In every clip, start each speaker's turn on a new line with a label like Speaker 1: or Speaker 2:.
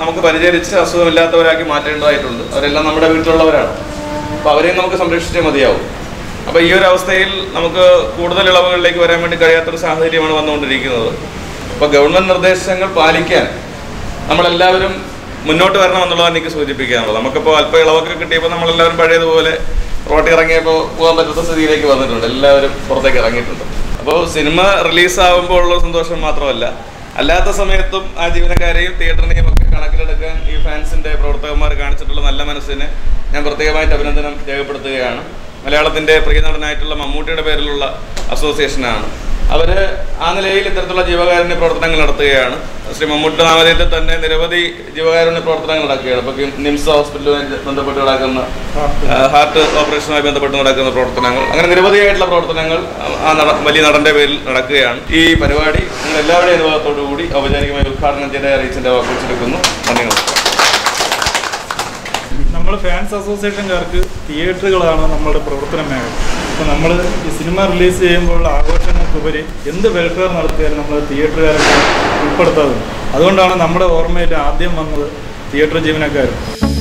Speaker 1: നമുക്ക് പരിചരിച്ച് അസുഖമില്ലാത്തവരാക്കി മാറ്റേണ്ടതായിട്ടുണ്ട് അവരെല്ലാം നമ്മുടെ വീട്ടിലുള്ളവരാണ് അപ്പോൾ അവരെയും നമുക്ക് സംരക്ഷിച്ചേ മതിയാവും അപ്പോൾ ഈ ഒരു അവസ്ഥയിൽ നമുക്ക് കൂടുതൽ ഇളവുകളിലേക്ക് വരാൻ വേണ്ടി കഴിയാത്തൊരു സാഹചര്യമാണ് വന്നുകൊണ്ടിരിക്കുന്നത് അപ്പോൾ ഗവൺമെൻറ് നിർദ്ദേശങ്ങൾ പാലിക്കാൻ നമ്മളെല്ലാവരും മുന്നോട്ട് വരണം എന്നുള്ളതാണ് എനിക്ക് സൂചിപ്പിക്കാനുള്ളത് നമുക്കിപ്പോൾ അല്പം ഇളവൊക്കെ കിട്ടിയപ്പോൾ നമ്മളെല്ലാവരും പഴയതുപോലെ റോട്ടിൽ ഇറങ്ങിയപ്പോൾ പോകാൻ പറ്റുന്ന സ്ഥിതിയിലേക്ക് വന്നിട്ടുണ്ട് എല്ലാവരും പുറത്തേക്ക് ഇറങ്ങിയിട്ടുണ്ട് അപ്പോൾ സിനിമ റിലീസാകുമ്പോൾ ഉള്ള സന്തോഷം മാത്രമല്ല അല്ലാത്ത സമയത്തും ആ ജീവനക്കാരെയും തിയേറ്ററിനെയും ഒക്കെ കണക്കിലെടുക്കാൻ ഈ ഫാൻസിന്റെ പ്രവർത്തകന്മാർ കാണിച്ചിട്ടുള്ള നല്ല മനസ്സിന് ഞാൻ പ്രത്യേകമായിട്ട് അഭിനന്ദനം രേഖപ്പെടുത്തുകയാണ് മലയാളത്തിന്റെ പ്രിയ നടനായിട്ടുള്ള മമ്മൂട്ടിയുടെ പേരിലുള്ള അസോസിയേഷനാണ് അവര് ആ നിലയിൽ ഇത്തരത്തിലുള്ള ജീവകാരുണ്യ പ്രവർത്തനങ്ങൾ നടത്തുകയാണ് ശ്രീ മമ്മൂട്ടി നാമധേയത്തിൽ തന്നെ നിരവധി ജീവകാരുണ്യ പ്രവർത്തനങ്ങൾ നടക്കുകയാണ് ഇപ്പൊ നിംസ് ഹോസ്പിറ്റലുമായി ബന്ധപ്പെട്ട് നടക്കുന്ന ആ, ഹാർട്ട് ഓപ്പറേഷനുമായി ബന്ധപ്പെട്ട് നടക്കുന്ന പ്രവർത്തനങ്ങൾ അങ്ങനെ നിരവധിയായിട്ടുള്ള പ്രവർത്തനങ്ങൾ ആ നട വലിയ നടന്റെ പേരിൽ നടക്കുകയാണ് ഈ പരിപാടി നിങ്ങൾ എല്ലാവരുടെയും അനുഭവത്തോടു കൂടി ഔപചാരികമായി ഉദ്ഘാടനം ചെയ്ത അറിയിച്ചതിന്റെ വാക്കുവെച്ചെടുക്കുന്നു നന്ദി നമസ്കാരം
Speaker 2: നമ്മൾ ഫാൻസ് അസോസിയേഷൻകാർക്ക് തിയേറ്ററുകളാണ് നമ്മളുടെ പ്രവർത്തന മേഖല അപ്പോൾ നമ്മൾ ഈ സിനിമ റിലീസ് ചെയ്യുമ്പോഴുള്ള ആഘോഷങ്ങൾക്കുപരി എന്ത് വെൽഫെയർ നടത്തിയാലും നമ്മൾ തിയേറ്ററുകാരെ ഉൾപ്പെടുത്താറുണ്ട് അതുകൊണ്ടാണ് നമ്മുടെ ഓർമ്മയിൽ ആദ്യം വന്നത് തിയേറ്റർ ജീവനക്കാരും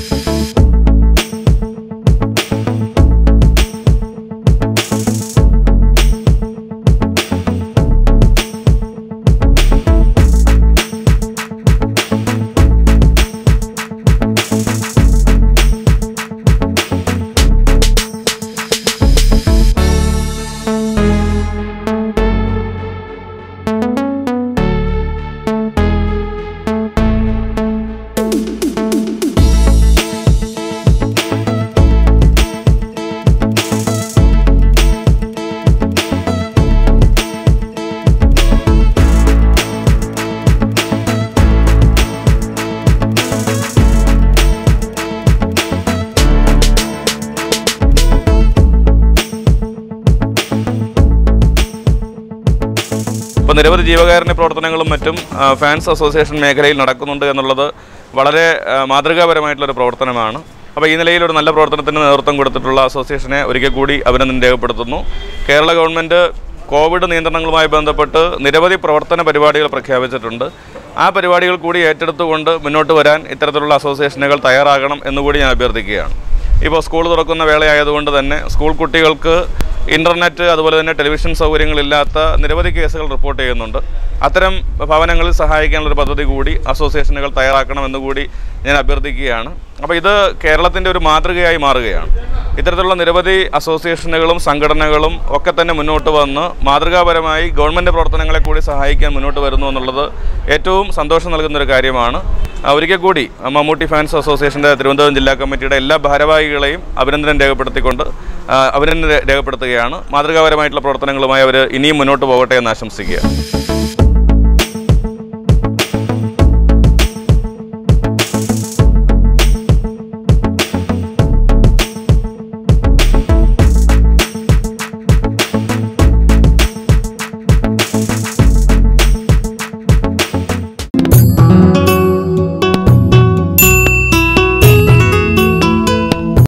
Speaker 1: ഇപ്പോൾ നിരവധി ജീവകാരുണ്യ പ്രവർത്തനങ്ങളും മറ്റും ആ, ഫാൻസ് അസോസിയേഷൻ മേഖലയിൽ നടക്കുന്നുണ്ട് എന്നുള്ളത് വളരെ ആ, മാതൃകാപരമായിട്ടുള്ളൊരു പ്രവർത്തനമാണ് അപ്പോൾ ഈ നിലയിൽ ഒരു നല്ല പ്രവർത്തനത്തിന് നേതൃത്വം കൊടുത്തിട്ടുള്ള അസോസിയേഷനെ ഒരിക്കൽ കൂടി അഭിനന്ദനം രേഖപ്പെടുത്തുന്നു കേരള ഗവൺമെൻറ് കോവിഡ് നിയന്ത്രണങ്ങളുമായി ബന്ധപ്പെട്ട് നിരവധി പ്രവർത്തന പരിപാടികൾ പ്രഖ്യാപിച്ചിട്ടുണ്ട് ആ പരിപാടികൾ കൂടി ഏറ്റെടുത്തുകൊണ്ട് മുന്നോട്ട് വരാൻ ഇത്തരത്തിലുള്ള അസോസിയേഷനുകൾ തയ്യാറാകണം എന്നുകൂടി ഞാൻ അഭ്യർത്ഥിക്കുകയാണ് ഇപ്പോൾ സ്കൂൾ തുറക്കുന്ന വേളയായതുകൊണ്ട് തന്നെ സ്കൂൾ കുട്ടികൾക്ക് ഇൻ്റർനെറ്റ് അതുപോലെ തന്നെ ടെലിവിഷൻ സൗകര്യങ്ങളില്ലാത്ത നിരവധി കേസുകൾ റിപ്പോർട്ട് ചെയ്യുന്നുണ്ട് അത്തരം ഭവനങ്ങളിൽ സഹായിക്കാനുള്ള ഒരു പദ്ധതി കൂടി അസോസിയേഷനുകൾ തയ്യാറാക്കണമെന്ന് കൂടി ഞാൻ അഭ്യർത്ഥിക്കുകയാണ് അപ്പോൾ ഇത് കേരളത്തിൻ്റെ ഒരു മാതൃകയായി മാറുകയാണ് ഇത്തരത്തിലുള്ള നിരവധി അസോസിയേഷനുകളും സംഘടനകളും ഒക്കെ തന്നെ മുന്നോട്ട് വന്ന് മാതൃകാപരമായി ഗവൺമെൻറ് പ്രവർത്തനങ്ങളെ കൂടി സഹായിക്കാൻ മുന്നോട്ട് വരുന്നു എന്നുള്ളത് ഏറ്റവും സന്തോഷം നൽകുന്ന ഒരു കാര്യമാണ് ആ, ഒരിക്കൽ കൂടി ആ, മമ്മൂട്ടി ഫാൻസ് അസോസിയേഷൻ്റെ തിരുവനന്തപുരം ജില്ലാ കമ്മിറ്റിയുടെ എല്ലാ ഭാരവാഹികളെയും അഭിനന്ദനം രേഖപ്പെടുത്തിക്കൊണ്ട് ആ, അഭിനന്ദനം രേഖപ്പെടുത്തുകയാണ് മാതൃകാപരമായിട്ടുള്ള പ്രവർത്തനങ്ങളുമായി അവർ ഇനിയും മുന്നോട്ട് പോകട്ടെ എന്ന് ആശംസിക്കുക